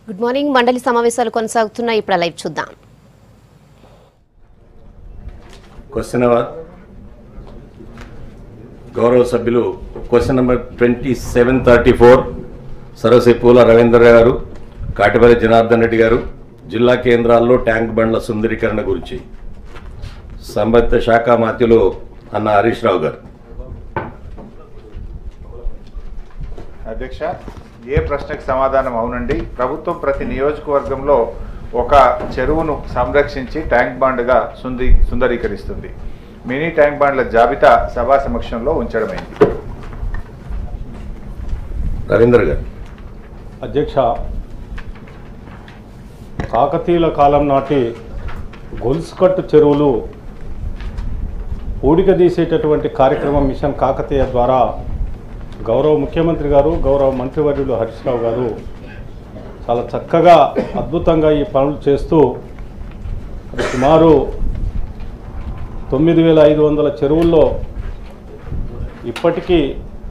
good morning మండలి సమావేశాలు కొనసాగుతున్నాయి ఇప్పుడు లైవ్ చూద్దాం క్వశ్చన్ అవర్ గౌరవ సభ్యులు question number twenty seven thirty four Saraswathi పూల రవీంద్ర గారు కాటిపల్లి జనార్దన్ రెడ్డి గారు జిల్లా కేంద్రాల్లో ట్యాంక్ బండ్ల సుందరీకరణ గురించి సంబంధిత శాఖ మాత్యులు అన్న హరీష్ రావు గారు అధ్యక్ష ఏ ప్రశ్నకు సమాధానం అవునండి ప్రభుత్వం ప్రతి నియోజకవర్గంలో ఒక చెరువును సంరక్షించి ట్యాంక్ బాండ్గా సుంది సుందరీకరిస్తుంది మినీ ట్యాంక్ బాండ్ల జాబితా సభా సమక్షంలో ఉంచడమైంది రవీంద్ర గారు అధ్యక్ష కాకతీయుల కాలం నాటి గొలుసుకట్టు చెరువులు ఊడిక తీసేటటువంటి కార్యక్రమం మిషన్ కాకతీయ ద్వారా గౌరవ ముఖ్యమంత్రి గారు గౌరవ మంత్రివర్యులు హరీష్ రావు గారు చాలా చక్కగా అద్భుతంగా ఈ పనులు చేస్తూ మరి సుమారు తొమ్మిది వేల ఐదు వందల చెరువుల్లో ఇప్పటికీ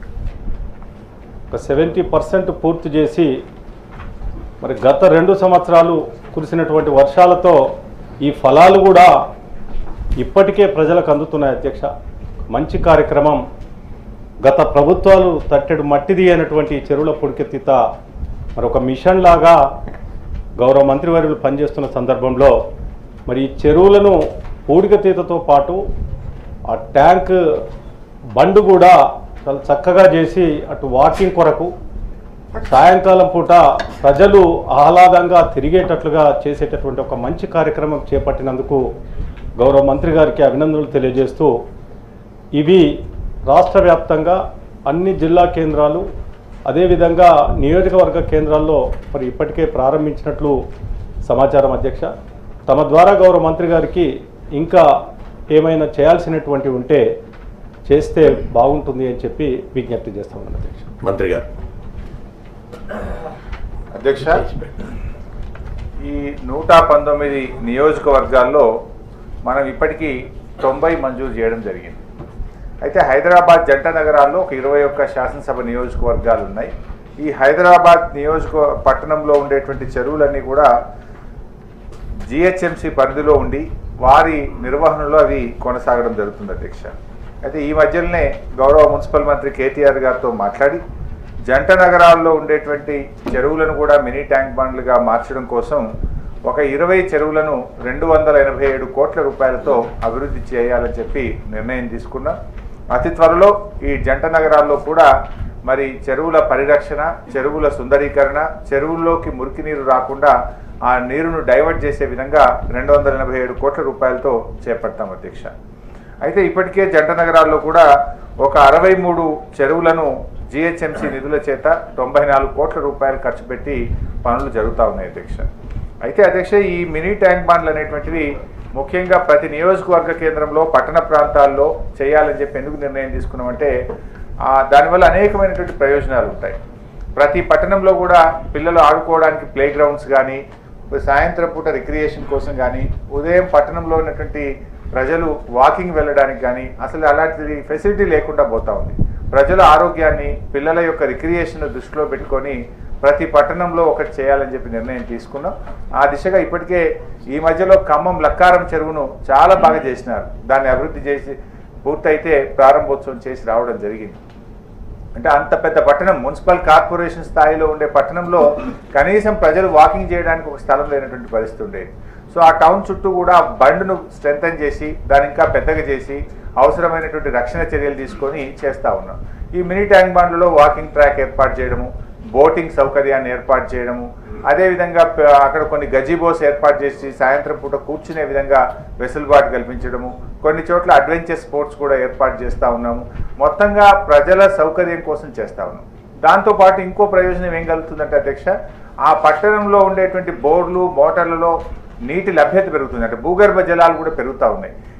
ఒక సెవెంటీ పర్సెంట్ పూర్తి చేసి మరి గత రెండు సంవత్సరాలు కురిసినటువంటి వర్షాలతో ఈ ఫలాలు కూడా ఇప్పటికే ప్రజలకు అందుతున్నాయి అధ్యక్ష మంచి కార్యక్రమం గత ప్రభుత్వాలు తట్టెడు మట్టిది అయినటువంటి ఈ చెరువుల పుడికెత్తిత మరి ఒక మిషన్ లాగా గౌరవ మంత్రివర్యులు పనిచేస్తున్న సందర్భంలో మరి ఈ చెరువులను పూడికతీతతో పాటు ఆ ట్యాంక్ బండు కూడా చాలా చక్కగా చేసి అటు వాకింగ్ కొరకు సాయంకాలం పూట ప్రజలు ఆహ్లాదంగా తిరిగేటట్లుగా చేసేటటువంటి ఒక మంచి కార్యక్రమం చేపట్టినందుకు గౌరవ మంత్రి గారికి అభినందనలు తెలియజేస్తూ ఇవి రాష్ట్ర వ్యాప్తంగా అన్ని జిల్లా కేంద్రాలు అదేవిధంగా నియోజకవర్గ కేంద్రాల్లో మరి ఇప్పటికే ప్రారంభించినట్లు సమాచారం అధ్యక్ష తమ ద్వారా గౌరవ మంత్రి గారికి ఇంకా ఏమైనా చేయాల్సినటువంటి ఉంటే చేస్తే బాగుంటుంది అని చెప్పి విజ్ఞప్తి చేస్తా ఉన్నాను అధ్యక్ష మంత్రి గారు అధ్యక్ష ఈ నూట పంతొమ్మిది నియోజకవర్గాల్లో మనం ఇప్పటికీ తొంభై మంజూరు చేయడం జరిగింది అయితే హైదరాబాద్ జంట నగరాల్లో ఒక ఇరవై ఒక్క శాసనసభ నియోజకవర్గాలు ఉన్నాయి ఈ హైదరాబాద్ నియోజక పట్టణంలో ఉండేటువంటి చెరువులన్నీ కూడా జిహెచ్ఎంసి పరిధిలో ఉండి వారి నిర్వహణలో అవి కొనసాగడం జరుగుతుంది అధ్యక్ష అయితే ఈ మధ్యలోనే గౌరవ మున్సిపల్ మంత్రి కేటీఆర్ గారితో మాట్లాడి జంట నగరాల్లో ఉండేటువంటి చెరువులను కూడా మినీ ట్యాంక్ బండ్లుగా మార్చడం కోసం ఒక ఇరవై చెరువులను రెండు వందల ఎనభై ఏడు కోట్ల రూపాయలతో అభివృద్ధి చేయాలని చెప్పి నిర్ణయం తీసుకున్నాం అతి త్వరలో ఈ జంట నగరాల్లో కూడా మరి చెరువుల పరిరక్షణ చెరువుల సుందరీకరణ చెరువుల్లోకి మురికి నీరు రాకుండా ఆ నీరును డైవర్ట్ చేసే విధంగా రెండు వందల ఎనభై ఏడు కోట్ల రూపాయలతో చేపడతాం అధ్యక్ష అయితే ఇప్పటికే జంట నగరాల్లో కూడా ఒక అరవై మూడు చెరువులను జిహెచ్ఎంసి నిధుల చేత తొంభై నాలుగు కోట్ల రూపాయలు ఖర్చు పెట్టి పనులు జరుగుతూ ఉన్నాయి అధ్యక్ష అయితే అధ్యక్ష ఈ మినీ ట్యాంక్ బాండ్లు అనేటువంటివి ముఖ్యంగా ప్రతి నియోజకవర్గ కేంద్రంలో పట్టణ ప్రాంతాల్లో చేయాలని చెప్పి ఎందుకు నిర్ణయం తీసుకున్నామంటే ఆ, దానివల్ల అనేకమైనటువంటి ప్రయోజనాలు ఉంటాయి ప్రతి పట్టణంలో కూడా పిల్లలు ఆడుకోవడానికి ప్లే గ్రౌండ్స్ కానీ సాయంత్రం పూట రిక్రియేషన్ కోసం కానీ ఉదయం పట్టణంలో ఉన్నటువంటి ప్రజలు వాకింగ్ వెళ్ళడానికి కానీ అసలు అలాంటి ఫెసిలిటీ లేకుండా పోతా ఉంది ప్రజల ఆరోగ్యాన్ని పిల్లల యొక్క రిక్రియేషన్ దృష్టిలో పెట్టుకొని ప్రతి పట్టణంలో ఒకటి చేయాలని చెప్పి నిర్ణయం తీసుకున్నాం ఆ దిశగా ఇప్పటికే ఈ మధ్యలో ఖమ్మం లక్కారం చెరువును చాలా బాగా చేసినారు దాన్ని అభివృద్ధి చేసి పూర్తయితే ప్రారంభోత్సవం చేసి రావడం జరిగింది అంటే అంత పెద్ద పట్టణం మున్సిపల్ కార్పొరేషన్ స్థాయిలో ఉండే పట్టణంలో కనీసం ప్రజలు వాకింగ్ చేయడానికి ఒక స్థలం లేనటువంటి పరిస్థితి ఉండేది సో ఆ టౌన్ చుట్టూ కూడా బండ్ను స్ట్రెంథన్ చేసి దాన్ని ఇంకా పెద్దగా చేసి అవసరమైనటువంటి రక్షణ చర్యలు తీసుకొని చేస్తూ ఉన్నాం ఈ మినీ ట్యాంక్ బండ్లలో వాకింగ్ ట్రాక్ ఏర్పాటు చేయడము బోటింగ్ సౌకర్యాన్ని ఏర్పాటు చేయడము అదేవిధంగా ప- అక్కడ కొన్ని గజీబోస్ ఏర్పాటు చేసి సాయంత్రం పూట కూర్చునే విధంగా వెసులుబాటు కల్పించడము కొన్ని చోట్ల అడ్వెంచర్ స్పోర్ట్స్ కూడా ఏర్పాటు చేస్తూ ఉన్నాము మొత్తంగా ప్రజల సౌకర్యం కోసం చేస్తూ ఉన్నాం దాంతోపాటు ఇంకో ప్రయోజనం ఏం కలుగుతుందంటే అధ్యక్ష ఆ పట్టణంలో ఉండేటువంటి బోర్లు మోటార్లలో నీటి లభ్యత పెరుగుతుంది అంటే భూగర్భ జలాలు కూడా పెరుగుతూ ఉన్నాయి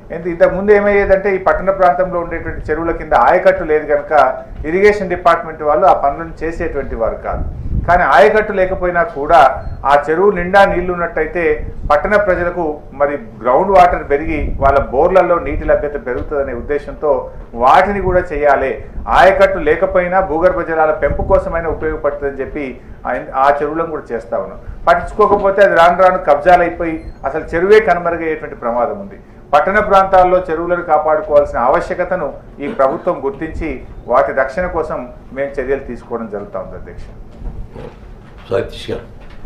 ఎందుకు ఇంతకు ముందు ఏమయ్యేదంటే ఈ పట్టణ ప్రాంతంలో ఉండేటువంటి చెరువుల కింద ఆయకట్టు లేదు కనుక ఇరిగేషన్ డిపార్ట్మెంట్ వాళ్ళు ఆ పనులను చేసేటువంటి వారు కాదు కానీ ఆయకట్టు లేకపోయినా కూడా ఆ చెరువు నిండా నీళ్లు ఉన్నట్టయితే పట్టణ ప్రజలకు మరి గ్రౌండ్ వాటర్ పెరిగి వాళ్ళ బోర్లలో నీటి లభ్యత పెరుగుతుందనే ఉద్దేశంతో వాటిని కూడా చేయాలి ఆయకట్టు లేకపోయినా భూగర్భ జలాల పెంపు కోసమైనా ఉపయోగపడుతుందని చెప్పి ఆ- ఆ చెరువులను కూడా చేస్తా ఉన్నాం పట్టించుకోకపోతే అది రాను రాను కబ్జాలు అయిపోయి అసలు చెరువే కనుమరుగయ్యేటువంటి ప్రమాదం ఉంది పట్టణ ప్రాంతాల్లో చెరువులను కాపాడుకోవాల్సిన ఆవశ్యకతను ఈ ప్రభుత్వం గుర్తించి వాటి రక్షణ కోసం మేము చర్యలు తీసుకోవడం జరుగుతూ ఉంది అధ్యక్ష సతీష్ గారు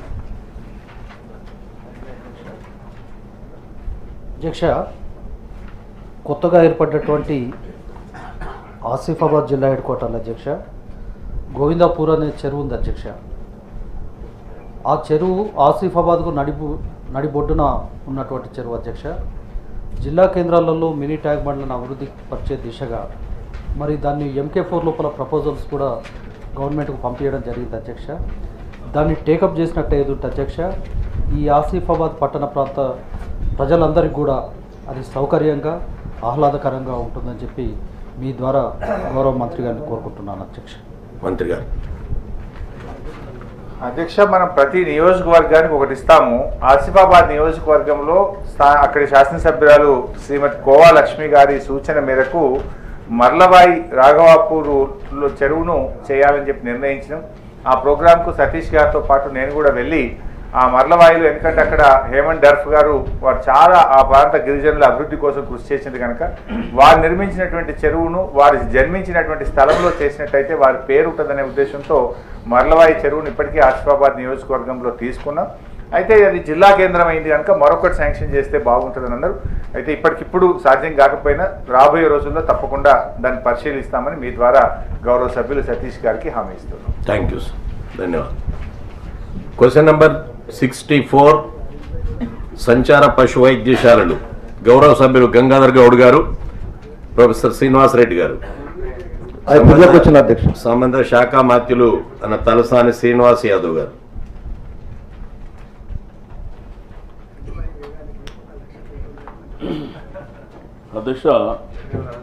అధ్యక్ష కొత్తగా ఏర్పడ్డటువంటి ఆసిఫాబాద్ జిల్లా హెడ్ క్వార్టర్ల అధ్యక్ష గోవిందాపూర్ అనే చెరువు ఉంది అధ్యక్ష ఆ చెరువు ఆసిఫాబాద్కు నడిపు నడిబొడ్డున ఉన్నటువంటి చెరువు అధ్యక్ష జిల్లా కేంద్రాలలో మినీ ట్యాంక్ బండ్లను అభివృద్ధి పరిచే దిశగా మరి దాన్ని ఎంకే ఫోర్ లోపల ప్రపోజల్స్ కూడా గవర్నమెంట్కు పంపించడం జరిగింది అధ్యక్ష దాన్ని టేకప్ చేసినట్టు ఏదుంటే అధ్యక్ష ఈ ఆసిఫాబాద్ పట్టణ ప్రాంత ప్రజలందరికీ కూడా అది సౌకర్యంగా ఆహ్లాదకరంగా ఉంటుందని చెప్పి మీ ద్వారా గౌరవ మంత్రి గారిని కోరుకుంటున్నాను అధ్యక్ష మంత్రి గారు అధ్యక్ష మనం ప్రతి నియోజకవర్గానికి ఒకటి ఇస్తాము ఆసిఫాబాద్ నియోజకవర్గంలో స్థా- అక్కడి శాసనసభ్యురాలు శ్రీమతి కోవా లక్ష్మి గారి సూచన మేరకు మర్లబాయి రాఘవాపూర్ చెరువును చేయాలని చెప్పి నిర్ణయించినాం ఆ ప్రోగ్రాంకు సతీష్ గారితో పాటు నేను కూడా వెళ్ళి ఆ మర్లవాయిలు ఎందుకంటే అక్కడ హేమంత్ డర్ఫ్ గారు వారు చాలా ఆ ప్రాంత గిరిజనుల అభివృద్ధి కోసం కృషి చేసింది కనుక వారు నిర్మించినటువంటి చెరువును వారు జన్మించినటువంటి స్థలంలో చేసినట్టయితే వారి పేరు ఉంటుందనే ఉద్దేశంతో మర్లవాయి చెరువును ఇప్పటికీ ఆసిఫాబాద్ నియోజకవర్గంలో తీసుకున్నాం అయితే అది జిల్లా కేంద్రం అయింది కనుక మరొకటి శాంక్షన్ చేస్తే బాగుంటుందని అన్నారు అయితే ఇప్పటికిప్పుడు సాధ్యం కాకపోయినా రాబోయే రోజుల్లో తప్పకుండా దాన్ని పరిశీలిస్తామని మీ ద్వారా గౌరవ సభ్యులు సతీష్ గారికి హామీ ఇస్తున్నాం థ్యాంక్ యూ సార్ ధన్యవాదాలు క్వశ్చన్ నెంబర్ సిక్స్టీ ఫోర్ సంచార పశు వైద్యశాలలు గౌరవ సభ్యులు గంగాధర్ గౌడ్ గారు ప్రొఫెసర్ శ్రీనివాస్ రెడ్డి గారు అది గుర్తుకు వచ్చిన అధ్యక్ష సంబంధ శాఖ మాత్యులు అన్న తలసాని శ్రీనివాస్ యాదవ్ గారు అధ్యక్ష